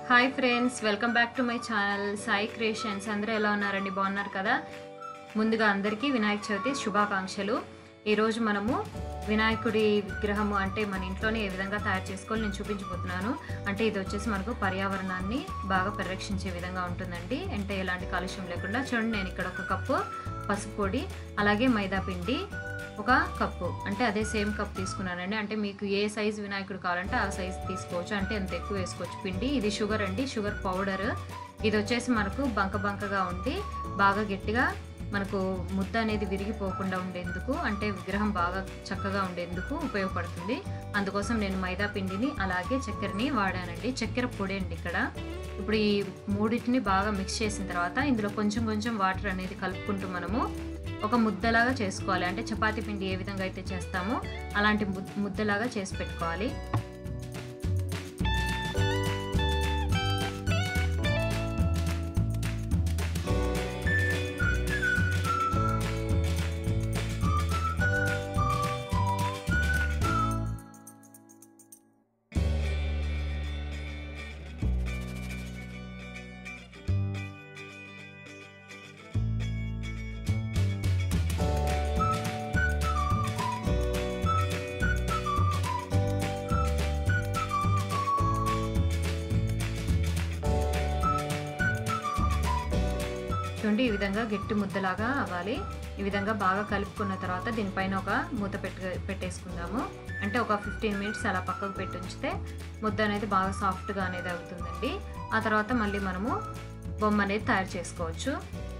hi friends welcome back to my channel Sai creations అందరూ ఎలా ఉన్నారండి బాగున్నారు కదా ముందుగా అందరికీ వినాయక చవితి శుభాకాంక్షలు ఈరోజు మనము వినాయకుడి విగ్రహము అంటే మన ఇంట్లోనే ఏ విధంగా తయారు చేసుకోవాలి నేను చూపించబోతున్నాను అంటే ఇది వచ్చేసి మనకు పర్యావరణాన్ని బాగా పరిరక్షించే విధంగా ఉంటుందండి అంటే ఎలాంటి కాలుష్యం లేకుండా చూడండి నేను ఇక్కడ ఒక కప్పు పసుపు పొడి అలాగే మైదా పిండి ఒక కప్పు అంటే అదే సేమ్ కప్ తీసుకున్నానండి అంటే మీకు ఏ సైజు వినాయకుడు కావాలంటే ఆ సైజు తీసుకోవచ్చు అంటే ఎంత ఎక్కువ వేసుకోవచ్చు పిండి ఇది షుగర్ అండి షుగర్ పౌడర్ ఇది వచ్చేసి మనకు బంక బంకగా ఉండి బాగా గట్టిగా మనకు ముద్ద అనేది విరిగిపోకుండా ఉండేందుకు అంటే విగ్రహం బాగా చక్కగా ఉండేందుకు ఉపయోగపడుతుంది అందుకోసం నేను మైదా పిండిని అలాగే చక్కెరని వాడానండి చక్కెర పొడి అండి ఇక్కడ ఇప్పుడు ఈ మూడింటిని బాగా మిక్స్ చేసిన తర్వాత ఇందులో కొంచెం కొంచెం వాటర్ అనేది కలుపుకుంటూ మనము ఒక ముద్దలాగా చేసుకోవాలి అంటే చపాతీ పిండి ఏ విధంగా అయితే చేస్తామో అలాంటి ముద్దలాగా చేసి పెట్టుకోవాలి చూడండి ఈ విధంగా గట్టి ముద్దలాగా అవ్వాలి ఈ విధంగా బాగా కలుపుకున్న తర్వాత దీనిపైన ఒక మూత పెట్టు పెట్టేసుకుందాము అంటే ఒక ఫిఫ్టీన్ మినిట్స్ అలా పక్కకు పెట్టి ఉంచితే ముద్ద అనేది బాగా సాఫ్ట్గా అనేది అవుతుందండి ఆ తర్వాత మళ్ళీ మనము బొమ్మ అనేది తయారు చేసుకోవచ్చు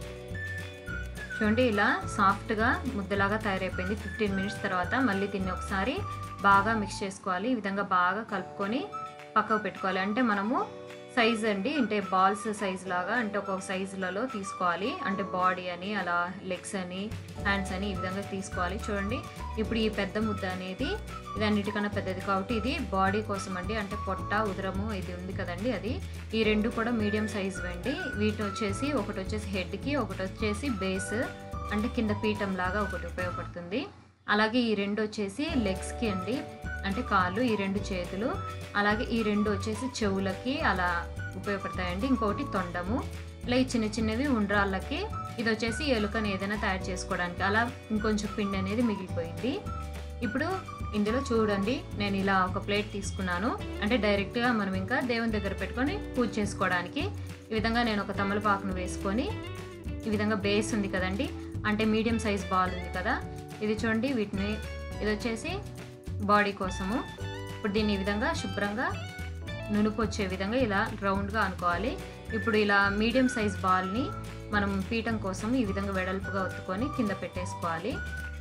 చూడండి ఇలా సాఫ్ట్గా ముద్దలాగా తయారైపోయింది ఫిఫ్టీన్ మినిట్స్ తర్వాత మళ్ళీ దీన్ని ఒకసారి బాగా మిక్స్ చేసుకోవాలి ఈ విధంగా బాగా కలుపుకొని పక్కకు పెట్టుకోవాలి అంటే మనము సైజ్ అండి అంటే బాల్స్ సైజ్ లాగా అంటే ఒక్కొక్క సైజులలో తీసుకోవాలి అంటే బాడీ అని అలా లెగ్స్ అని హ్యాండ్స్ అని ఈ విధంగా తీసుకోవాలి చూడండి ఇప్పుడు ఈ పెద్ద ముద్ద అనేది ఇది అన్నిటికన్నా పెద్దది కాబట్టి ఇది బాడీ కోసం అండి అంటే పొట్ట ఉదరము ఇది ఉంది కదండి అది ఈ రెండు కూడా మీడియం సైజు అండి వీటి వచ్చేసి ఒకటి వచ్చేసి హెడ్కి ఒకటి వచ్చేసి బేస్ అంటే కింద పీఠం లాగా ఒకటి ఉపయోగపడుతుంది అలాగే ఈ రెండు వచ్చేసి లెగ్స్కి అండి అంటే కాళ్ళు ఈ రెండు చేతులు అలాగే ఈ రెండు వచ్చేసి చెవులకి అలా ఉపయోగపడతాయండి ఇంకొకటి తొండము ఇలా ఈ చిన్న చిన్నవి ఉండ్రాళ్ళకి ఇది వచ్చేసి ఎలుకని ఏదైనా తయారు చేసుకోవడానికి అలా ఇంకొంచెం పిండి అనేది మిగిలిపోయింది ఇప్పుడు ఇందులో చూడండి నేను ఇలా ఒక ప్లేట్ తీసుకున్నాను అంటే డైరెక్ట్గా మనం ఇంకా దేవుని దగ్గర పెట్టుకొని పూజ చేసుకోవడానికి ఈ విధంగా నేను ఒక తమలపాకును వేసుకొని ఈ విధంగా బేస్ ఉంది కదండి అంటే మీడియం సైజ్ బాల్ ఉంది కదా ఇది చూడండి వీటిని ఇది వచ్చేసి బాడీ కోసము ఇప్పుడు దీన్ని ఈ విధంగా శుభ్రంగా నునుపు వచ్చే విధంగా ఇలా రౌండ్గా అనుకోవాలి ఇప్పుడు ఇలా మీడియం సైజ్ బాల్ని మనం పీఠం కోసం ఈ విధంగా వెడల్పుగా ఒత్తుకొని కింద పెట్టేసుకోవాలి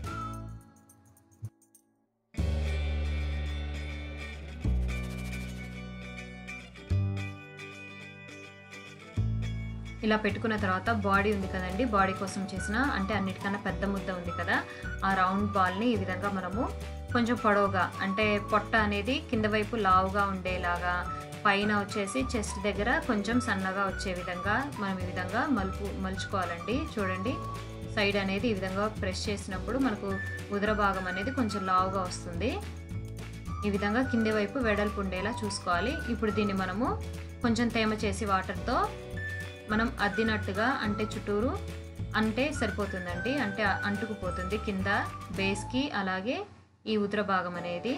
ఇలా పెట్టుకున్న తర్వాత బాడీ ఉంది కదండి బాడీ కోసం చేసిన అంటే అన్నిటికన్నా పెద్ద ముద్ద ఉంది కదా ఆ రౌండ్ బాల్ని ఈ విధంగా మనము కొంచెం పొడవుగా అంటే పొట్ట అనేది కింద వైపు లావుగా ఉండేలాగా పైన వచ్చేసి చెస్ట్ దగ్గర కొంచెం సన్నగా వచ్చే విధంగా మనం ఈ విధంగా మలుపు మలుచుకోవాలండి చూడండి సైడ్ అనేది ఈ విధంగా ప్రెస్ చేసినప్పుడు మనకు ఉదర భాగం అనేది కొంచెం లావుగా వస్తుంది ఈ విధంగా కింది వైపు వెడల్పు ఉండేలా చూసుకోవాలి ఇప్పుడు దీన్ని మనము కొంచెం తేమ చేసి వాటర్తో మనం అద్దినట్టుగా అంటే చుట్టూరు అంటే సరిపోతుందండి అంటే అంటుకుపోతుంది కింద బేస్కి అలాగే ఈ ఉదర భాగం అనేది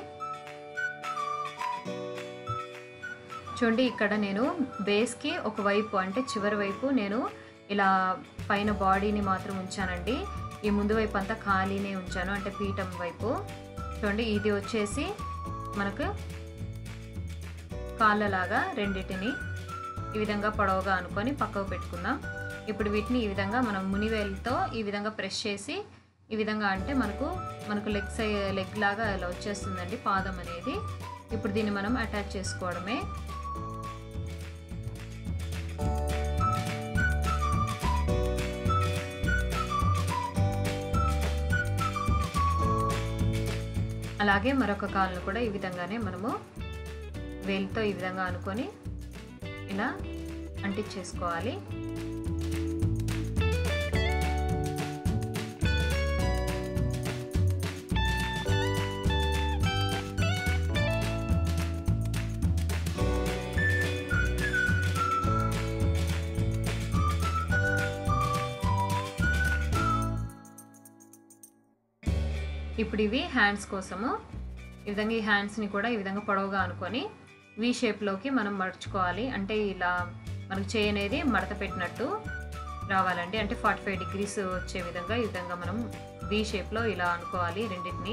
చూడండి ఇక్కడ నేను బేస్కి ఒకవైపు అంటే చివరి వైపు నేను ఇలా పైన బాడీని మాత్రం ఉంచానండి ఈ ముందు వైపు అంతా ఖాళీనే ఉంచాను అంటే పీఠం వైపు చూడండి ఇది వచ్చేసి మనకు కాళ్ళలాగా రెండిటిని ఈ విధంగా పొడవుగా అనుకొని పక్కకు పెట్టుకుందాం ఇప్పుడు వీటిని ఈ విధంగా మనం మునివేలతో ఈ విధంగా ప్రెస్ చేసి ఈ విధంగా అంటే మనకు మనకు లెగ్ సై లెగ్ లాగా అలా వచ్చేస్తుందండి పాదం అనేది ఇప్పుడు దీన్ని మనం అటాచ్ చేసుకోవడమే అలాగే మరొక కాళ్ళను కూడా ఈ విధంగానే మనము వేలితో ఈ విధంగా అనుకొని ఇలా అంటించేసుకోవాలి ఇప్పుడు ఇవి హ్యాండ్స్ కోసము ఈ విధంగా ఈ హ్యాండ్స్ని కూడా ఈ విధంగా పొడవుగా అనుకొని వి షేప్లోకి మనం మడుచుకోవాలి అంటే ఇలా మనకు చేయి అనేది మడత పెట్టినట్టు రావాలండి అంటే ఫార్టీ ఫైవ్ డిగ్రీస్ వచ్చే విధంగా ఈ విధంగా మనం వి షేప్లో ఇలా అనుకోవాలి రెండింటిని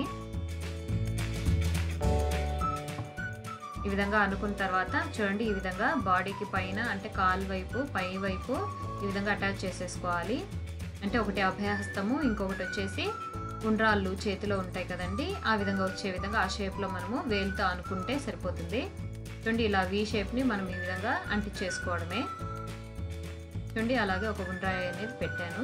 ఈ విధంగా అనుకున్న తర్వాత చూడండి ఈ విధంగా బాడీకి పైన అంటే కాలు వైపు పై వైపు ఈ విధంగా అటాచ్ చేసేసుకోవాలి అంటే ఒకటి అభయహస్తము ఇంకొకటి వచ్చేసి ఉండ్రాళ్ళు చేతిలో ఉంటాయి కదండి ఆ విధంగా వచ్చే విధంగా ఆ షేప్లో మనము వేలుతో అనుకుంటే సరిపోతుంది చూడండి ఇలా వి షేప్ని మనం ఈ విధంగా అంటించేసుకోవడమే చూడండి అలాగే ఒక ఉండ్రాయి అనేది పెట్టాను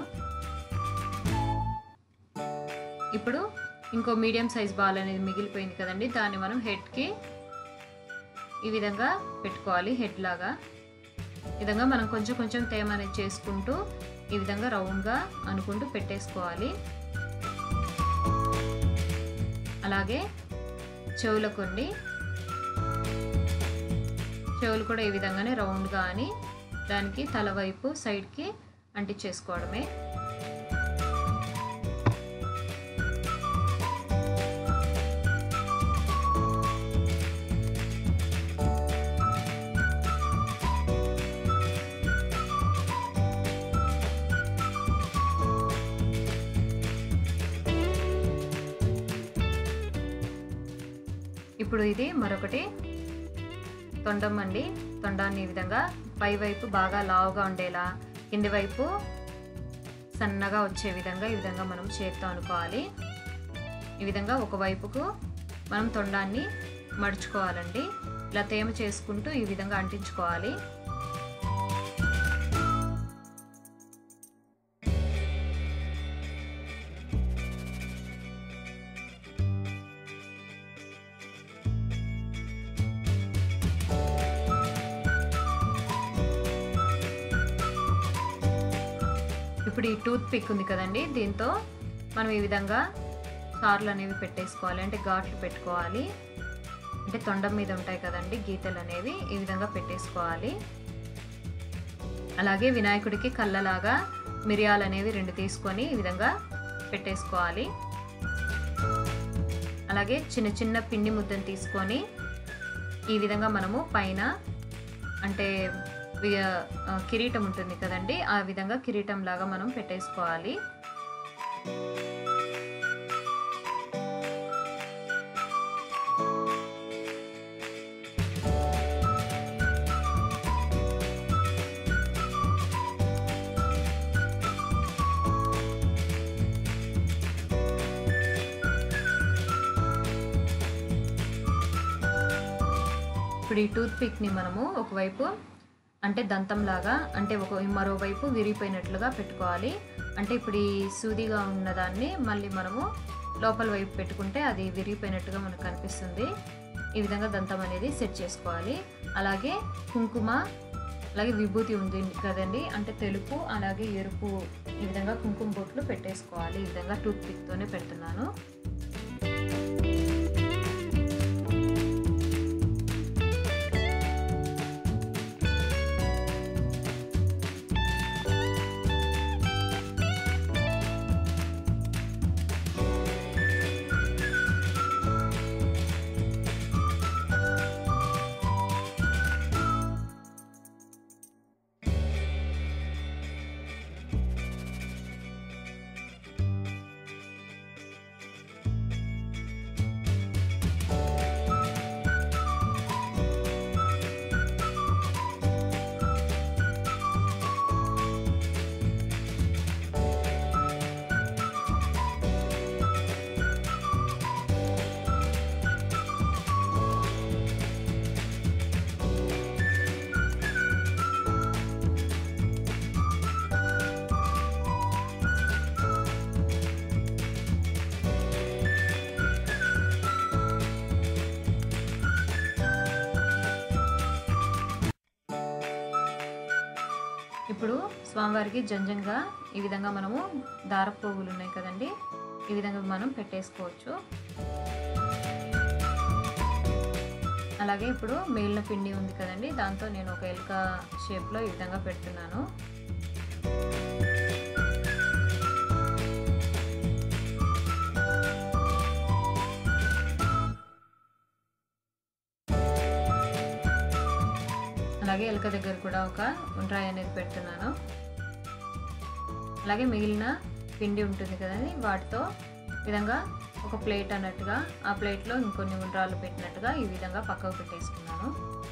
ఇప్పుడు ఇంకో మీడియం సైజ్ బాల్ అనేది మిగిలిపోయింది కదండి దాన్ని మనం హెడ్కి ఈ విధంగా పెట్టుకోవాలి హెడ్ లాగా ఈ విధంగా మనం కొంచెం కొంచెం తేమ అనేది చేసుకుంటూ ఈ విధంగా రౌండ్గా అనుకుంటూ పెట్టేసుకోవాలి అలాగే చెవులకుండి చెవులు కూడా ఈ విధంగానే రౌండ్గా అని దానికి తల వైపు సైడ్కి అంటించేసుకోవడమే ఇప్పుడు ఇది మరొకటి తొండం అండి తొండాన్ని ఈ విధంగా పై వైపు బాగా లావుగా ఉండేలా కింది వైపు సన్నగా వచ్చే విధంగా ఈ విధంగా మనం చేత్తో అనుకోవాలి ఈ విధంగా ఒక వైపుకు మనం తొండాన్ని మడుచుకోవాలండి ఇలా తేమ చేసుకుంటూ ఈ విధంగా అంటించుకోవాలి ఇప్పుడు ఈ టూత్ పిక్ ఉంది కదండి దీంతో మనం ఈ విధంగా సార్లు అనేవి పెట్టేసుకోవాలి అంటే ఘాట్లు పెట్టుకోవాలి అంటే తొండం మీద ఉంటాయి కదండి గీతలు అనేవి ఈ విధంగా పెట్టేసుకోవాలి అలాగే వినాయకుడికి కళ్ళలాగా మిరియాలు అనేవి రెండు తీసుకొని ఈ విధంగా పెట్టేసుకోవాలి అలాగే చిన్న చిన్న పిండి ముద్దను తీసుకొని ఈ విధంగా మనము పైన అంటే కిరీటం ఉంటుంది కదండి ఆ విధంగా కిరీటం లాగా మనం పెట్టేసుకోవాలి ఇప్పుడు ఈ టూత్ పిక్ని మనము ఒకవైపు అంటే దంతంలాగా అంటే ఒక మరోవైపు విరిగిపోయినట్లుగా పెట్టుకోవాలి అంటే ఇప్పుడు ఈ సూదిగా ఉన్నదాన్ని మళ్ళీ మనము లోపల వైపు పెట్టుకుంటే అది విరిగిపోయినట్టుగా మనకు కనిపిస్తుంది ఈ విధంగా దంతం అనేది సెట్ చేసుకోవాలి అలాగే కుంకుమ అలాగే విభూతి ఉంది కదండి అంటే తెలుపు అలాగే ఎరుపు ఈ విధంగా కుంకుమ బొట్లు పెట్టేసుకోవాలి ఈ విధంగా టూత్ పిక్తోనే పెడుతున్నాను ఇప్పుడు స్వామివారికి జంజంగా ఈ విధంగా మనము దారపు పోగులు ఉన్నాయి కదండి ఈ విధంగా మనం పెట్టేసుకోవచ్చు అలాగే ఇప్పుడు మేలిన పిండి ఉంది కదండి దాంతో నేను ఒక ఎలుక షేప్లో ఈ విధంగా పెడుతున్నాను అలాగే ఎలుక దగ్గర కూడా ఒక ఉండ్రాయి అనేది పెడుతున్నాను అలాగే మిగిలిన పిండి ఉంటుంది కదండి వాటితో ఈ విధంగా ఒక ప్లేట్ అన్నట్టుగా ఆ ప్లేట్లో ఇంకొన్ని ఉండ్రాలు పెట్టినట్టుగా ఈ విధంగా పక్కకు పెట్టేసుకున్నాను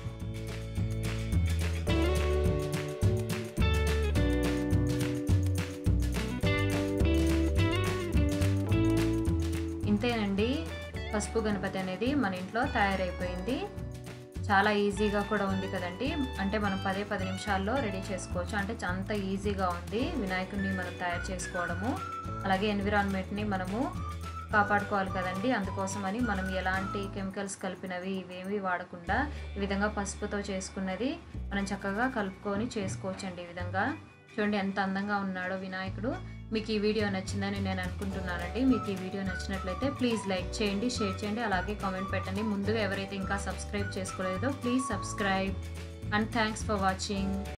ఇంతేనండి పసుపు గణపతి అనేది మన ఇంట్లో తయారైపోయింది చాలా ఈజీగా కూడా ఉంది కదండి అంటే మనం పదే పది నిమిషాల్లో రెడీ చేసుకోవచ్చు అంటే అంత ఈజీగా ఉంది వినాయకుడిని మనం తయారు చేసుకోవడము అలాగే ఎన్విరాన్మెంట్ని మనము కాపాడుకోవాలి కదండి అందుకోసమని మనం ఎలాంటి కెమికల్స్ కలిపినవి ఇవేమి వాడకుండా ఈ విధంగా పసుపుతో చేసుకున్నది మనం చక్కగా కలుపుకొని చేసుకోవచ్చండి ఈ విధంగా చూడండి ఎంత అందంగా ఉన్నాడో వినాయకుడు మీకు ఈ వీడియో నచ్చిందని నేను అనుకుంటున్నానండి మీకు ఈ వీడియో నచ్చినట్లయితే ప్లీజ్ లైక్ చేయండి షేర్ చేయండి అలాగే కామెంట్ పెట్టండి ముందుగా ఎవరైతే ఇంకా సబ్స్క్రైబ్ చేసుకోలేదో please subscribe and thanks for watching